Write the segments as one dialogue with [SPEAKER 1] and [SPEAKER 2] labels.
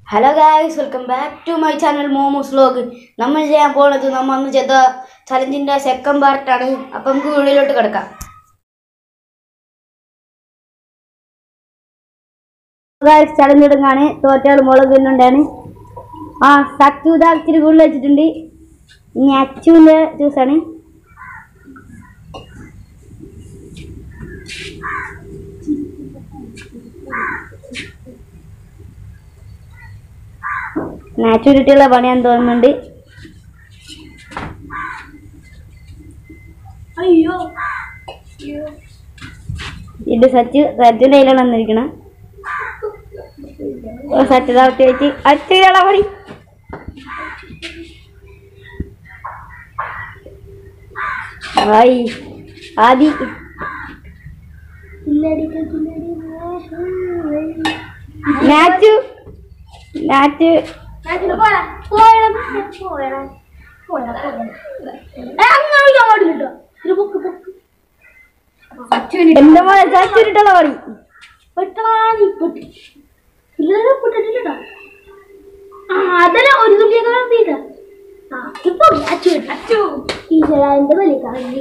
[SPEAKER 1] hello guys welcome back to my channel momos vlog നമ്മൾ ചെയ്യാൻ പോകുന്നത് നമ്മൾ അന്ന് ചെയ്ത ചലഞ്ചിന്റെ സെക്കൻഡ് പാർട്ടാണ് അപ്പം നമുക്ക് വീഡിയോയിലോട്ട് കിടക്കാം ഗായ്സ് ചലഞ്ച് ഇടുങ്ങാണ് തോറ്റാൾ മുളക് തിന്നുണ്ടാണ് ആ സച്ചു ഇതാ ഇച്ചിരി കൂടുതൽ വെച്ചിട്ടുണ്ട് ഇനി അച്ചുവിൻ്റെ ജ്യൂസാണ് നാച്ചുരിറ്റിയുള്ള പണിയാന്ന് തോന്നുന്നുണ്ട്
[SPEAKER 2] അയ്യോ
[SPEAKER 1] ഇത് സച്ച് സച്ചിന്റെ കയ്യിലാണ് വന്നിരിക്കണം സച്ച് താഴ്ത്തി വെച്ച് അച്ഛനാ പണി ആയി ആദി നാച്ചു നാച്ചു
[SPEAKER 2] പോടാ പോയടാ പോയടാ പോയടാ അങ്ങനെ വിളിക്കാൻ പാടില്ല ഇത് പൊക്ക് പൊക്ക്
[SPEAKER 1] എന്റെ മോനെ സച്ചിട്ടുള്ള പണി
[SPEAKER 2] പെട്ടടാ നീ പെട്ടി ഇല്ലല്ലോ പെട്ടിട്ടില്ലടാ ആ അതല്ല ഒരു തുള്ളിയൊക്കെ നടത്തിയില്ല ആ ഇപ്പൊ അച്ചു അച്ചു ഈശ്വര എന്റെ വലിയ കളി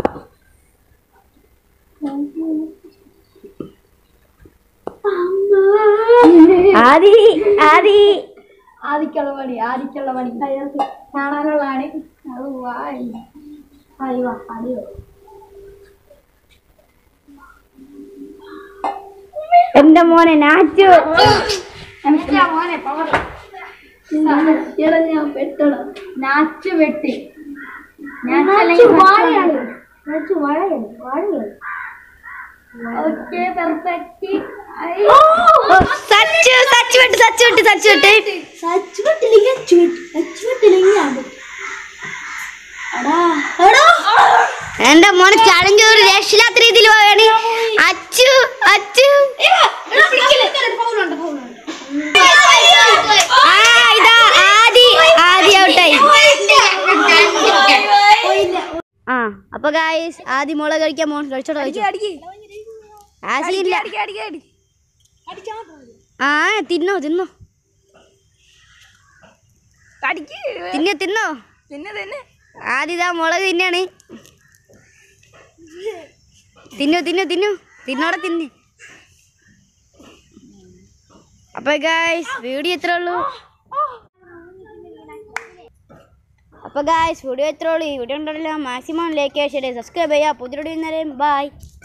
[SPEAKER 1] ആദി ആദി
[SPEAKER 2] ആദിക്കുള്ള പണി ആദിക്കുള്ള പണി അതിനകത്ത് കാണാനുള്ളതാണ് അത് വായി അയ്യോ അടിയോ
[SPEAKER 1] എന്റെ മോനെ നാച്ചു
[SPEAKER 2] മോനെ പവർ ഞാൻ പെട്ടണം നാച്ച് വെട്ടി വാഴയാണ് നാച്ച് വാഴയാണ് വാഴയാണ് ഓക്കെ പെർഫെക്റ്റ്
[SPEAKER 1] സച്ചു സച്ചു വിട്ട് സച്ചു വിട്ട് സച്ചു വിട്ട്
[SPEAKER 2] സച്ച് വെട്ടില്ലെങ്കിൽ അച്ചു വെട്ടി അച്ചു വെട്ടില്ലെങ്കിൽ അത് എടാ എടാ
[SPEAKER 1] എന്റെ മോനെ ചലഞ്ച് ഒരു രക്ഷയില്ലാത്ത രീതിയിൽ പോവുകയാണ് അച്ചു അച്ചു ആ ഇതാ ആദി ആദി ഔട്ടായി ആ അപ്പൊ ഗായ്സ് ആദി മുളക് കഴിക്കാൻ മോൻ കഴിച്ചോട്ടോ കഴിച്ചോ ആസിയില്ല ആ തിന്നോ തിന്നോ തിന്നോ തിന്നോ ആദ്യം ഇതാ മുളക് തിന്നാണ് തിന്നു തിന്നു തിന്നു തിന്നോടെ തിന്ന് അപ്പൊ ഗായ്സ് വീഡിയോ എത്ര ഉള്ളൂ അപ്പൊ ഗായ്സ് വീഡിയോ എത്ര ഉള്ളൂ ഈ വീഡിയോ ഉണ്ടല്ലോ മാക്സിമം ലൈക്ക് ഷെയർ സബ്സ്ക്രൈബ് ചെയ്യുക പുതിയ വീഡിയോ ബൈ